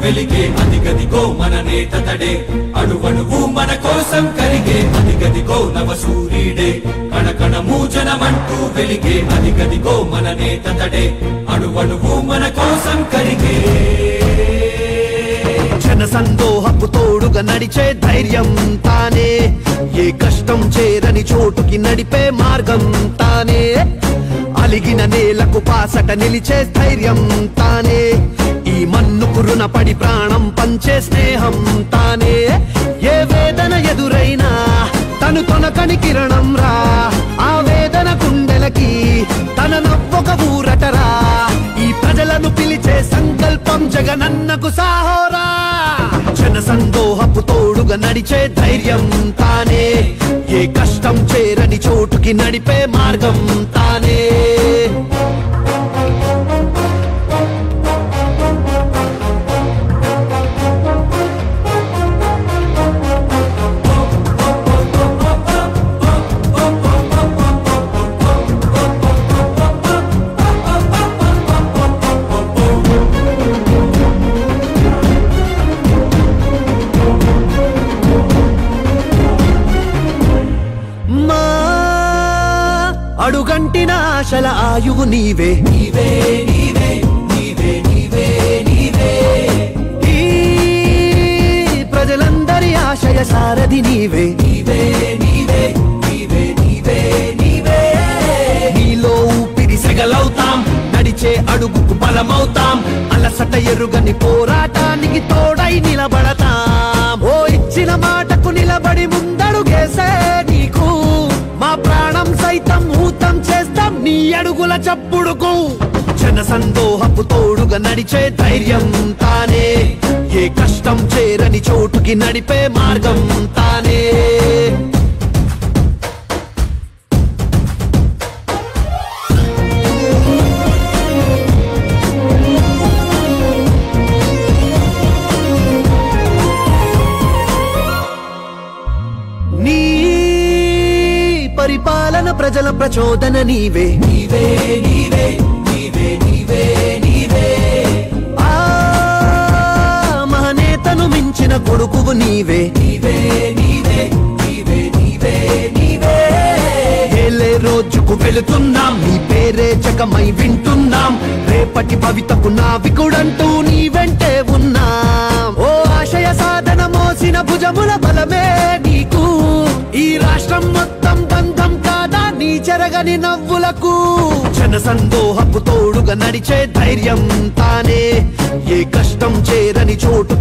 వెలిగే అదిగదిగో మన నేత తడే అణువణువు మన కోసం కరిగే అదిగదిగో నవ సూర్యుడే కణకణము జనమంటూ వెలిగే అదిగదిగో మన నేత తడే అణువణువు మన కోసం కరిగే జన సందోహపు తోడుగా నడిచే ధైర్యం తానే ఏ కష్టం చేరని చోటుకి నడిపే మార్గం తానే అలిగిన నేలకు పాసట నిలిచే ధైర్యం తానే ఈ మన్నుకు రుణపడి ప్రాణం పంచే స్నేహం తానే ఏ వేదన ఎదురైనా తను తొనకని కిరణం రా ఆ వేదన గుండెలకి తన నవ్వొక ఊరటరా ఈ ప్రజలను పిలిచే సంకల్పం జగనన్నకు సాహోరా జన సందోహపు తోడుగా నడిచే ధైర్యం తానే ఏ కష్టం చేరని చోటుకి నడిపే మార్గం తానే మా అడుగంటిన ఆశల ఆయువు నీవే నీవే నీవే నీవే నీవే నీవే ఈ ప్రజలందరి ఆశయ సారథి నీవే నీవే నీవే నీవే నీవే నీవే నీలో ఊపిరి సెగలవుతాం నడిచే అడుగుకు బలమవుతాం అలసట ఎరుగని పోరాటానికి తోడై నిలబడతాం ఓ ఇచ్చిన మాటకు నిలబడి ముందడుగేసే నీకు మా ప్రాణం సైతం ఊతం చేస్తాం నీ అడుగుల చప్పుడుకు జన సందోహపు తోడుగా నడిచే ధైర్యం తానే ఏ కష్టం చేరని చోటుకి నడిపే మార్గం తానే నీ పరిపాలన ప్రజల ప్రచోదన నీవే నీవే నీవే నీవే నీవే నీవే ఆ మహనేతను మించిన కొడుకువు నీవే నీవే నీవే నీవే నీవే నీవే ఏలే రోజుకు వెళుతున్నాం నీ పేరే జగమై వింటున్నాం రేపటి భవితకు నావికుడంటూ నీ వెంటే ఉన్నాం ఓ ఆశయ సాధన మోసిన భుజముల బలమే నీకు ఈ రాష్ట్రం మొత్తం బంధం కాదా నీ చెరగని నవ్వులకు జన సందోహపు తోడుగా నడిచే ధైర్యం తానే ఏ కష్టం చేరని చోటు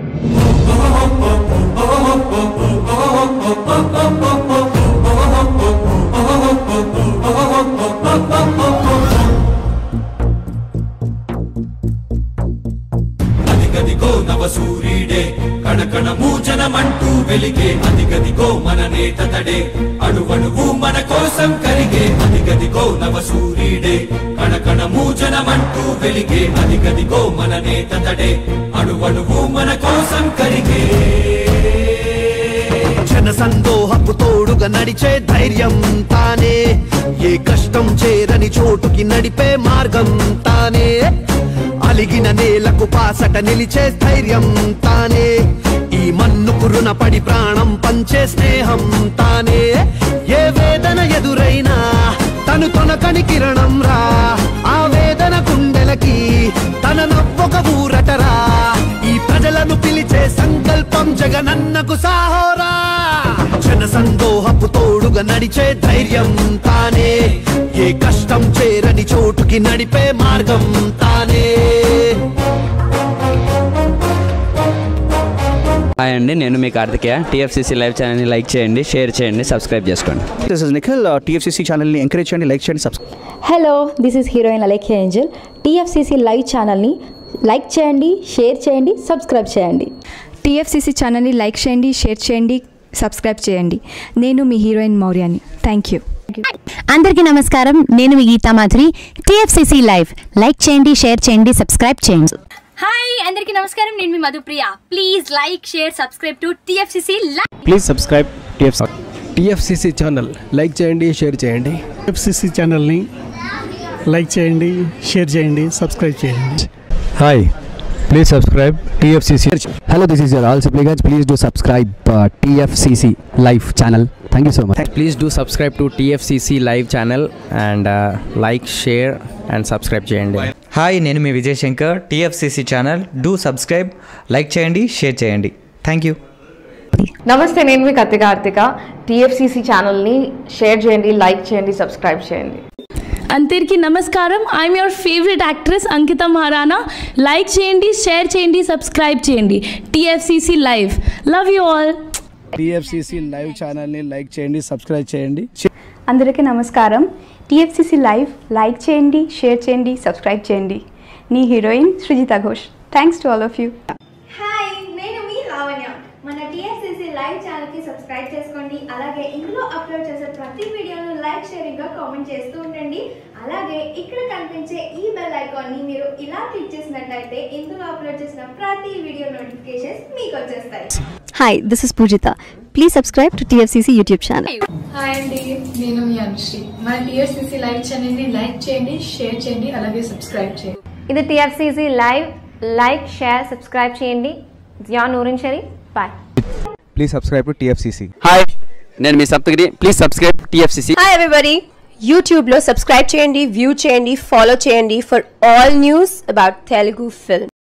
అదిగదిగో నవ సూర్యుడే కణకణము జనమంటూ వెలిగే అదిగదిగో మన నేత తడే అణువణువు మన కోసం కరిగే అదిగదిగో నవ సూర్యుడే కణకణము జనమంటూ వెలిగే అదిగదిగో మన నేత తడే అణువణువు మన కోసం కరిగే జన సందోహపు తోడుగా నడిచే ధైర్యం తానే ఏ కష్టం చేరని చోటుకి నడిపే మార్గం తానే అలిగిన నేలకు పాసట నిలిచే ధైర్యం తానే ఈ మన్నుకు రుణపడి ప్రాణం పంచే స్నేహం తానే ఏ వేదన ఎదురైనా తను తొనకని కిరణం రా ఆ వేదన గుండెలకి తన నవ్వొక ఊరటరా ఈ ప్రజలను పిలిచే సంకల్పం జగనన్నకు సాహోరా జన సందోహపు తోడుగా నడిచే ధైర్యం తానే ఏ కష్టం చేరని చోటుకి నడిపే మార్గం తానే హాయ్ అండి నేను మీ కార్తికేయ టీఎఫ్సీసీ లైవ్ ఛానల్ని లైక్ చేయండి షేర్ చేయండి సబ్స్క్రైబ్ చేసుకోండి దిస్ ఇస్ నిఖిల్ టీఎఫ్సీసీ ఛానల్ని ఎంకరేజ్ చేయండి లైక్ చేయండి subscribe hello this is heroine Alekhya Angel TFCC live ఛానల్ని లైక్ చేయండి షేర్ చేయండి సబ్స్క్రైబ్ చేయండి టీఎఫ్సీసీ ఛానల్ని లైక్ చేయండి షేర్ చేయండి సబ్స్క్రైబ్ చేయండి నేను మీ హీరోయిన్ మౌర్యాని థ్యాంక్ యూ అందరికీ నమస్కారం నేను మీ Geetha Madhuri TFCC live like చేయండి షేర్ చేయండి సబ్స్క్రైబ్ చేయండి హాయ్ అందరికీ నమస్కారం నేను మీ Madhupriya please like share subscribe to TFCC please subscribe TF TFCC channel like చేయండి షేర్ చేయండి ఎఫ్సిసి ఛానల్ని లైక్ చేయండి షేర్ చేయండి సబ్స్క్రైబ్ చేయండి hi please subscribe TFCC Hello, this is your all supplicants. Please do subscribe uh, TFCC Live channel. Thank you so much. Please do subscribe to TFCC live channel and like share and subscribe చేయండి hi నేను మీ Vijay Shankar TFCC channel do subscribe like చేయండి share చేయండి thank you నమస్తే నేను మీ Kathi Karthika TFCC ఛానల్ని share చేయండి లైక్ చేయండి సబ్స్క్రైబ్ చేయండి అందరికీ నమస్కారం I'm your favourite actress Ankita Maharana like చేయండి షేర్ చేయండి సబ్స్క్రైబ్ చేయండి TFCC live love you all TFCC live ఛానల్ని లైక్ చేయండి సబ్స్క్రైబ్ చేయండి అందరికీ నమస్కారం టీఎఫ్సిసి లైవ్ లైక్ చేయండి షేర్ చేయండి సబ్స్క్రైబ్ చేయండి నీ heroine Srujitha Ghosh thanks to all of you hi నేను మీ లావణ్య మన టీఎస్సీసీ లైవ్ ఛానల్కి సబ్స్క్రైబ్ చేసుకోండి అలాగే ఇందులో అప్లోడ్ చేసే ప్రతి వీడియోను లైక్ షేరింగ్గా కామెంట్ చేస్తూ ఉండండి అలాగే ఇక్కడ కనిపించే ఈ బెల్ ఐకాన్ని మీరు ఇలా క్లిక్ చేసినట్లయితే ఇందులో అప్లోడ్ చేసిన ప్రతి వీడియో నోటిఫికేషన్స్ మీకు వచ్చేస్తాయి hi this is Poojitha please subscribe to TFCC YouTube channel hi అండి నేను మీ అనుశ్రీ మన టీఎస్సీసీ లైవ్ ఛానల్ని లైక్ చేయండి షేర్ చేయండి అలాగే సబ్స్క్రైబ్ చేయండి ఇది TFCC live like share subscribe చేయండి Zia Noorin Shari bye please subscribe to TFCC hi నేను మీ Saptagiri please subscribe TFCC hi everybody యూట్యూబ్లో సబ్స్క్రైబ్ చేయండి వ్యూ చేయండి ఫాలో చేయండి for all news about Telugu film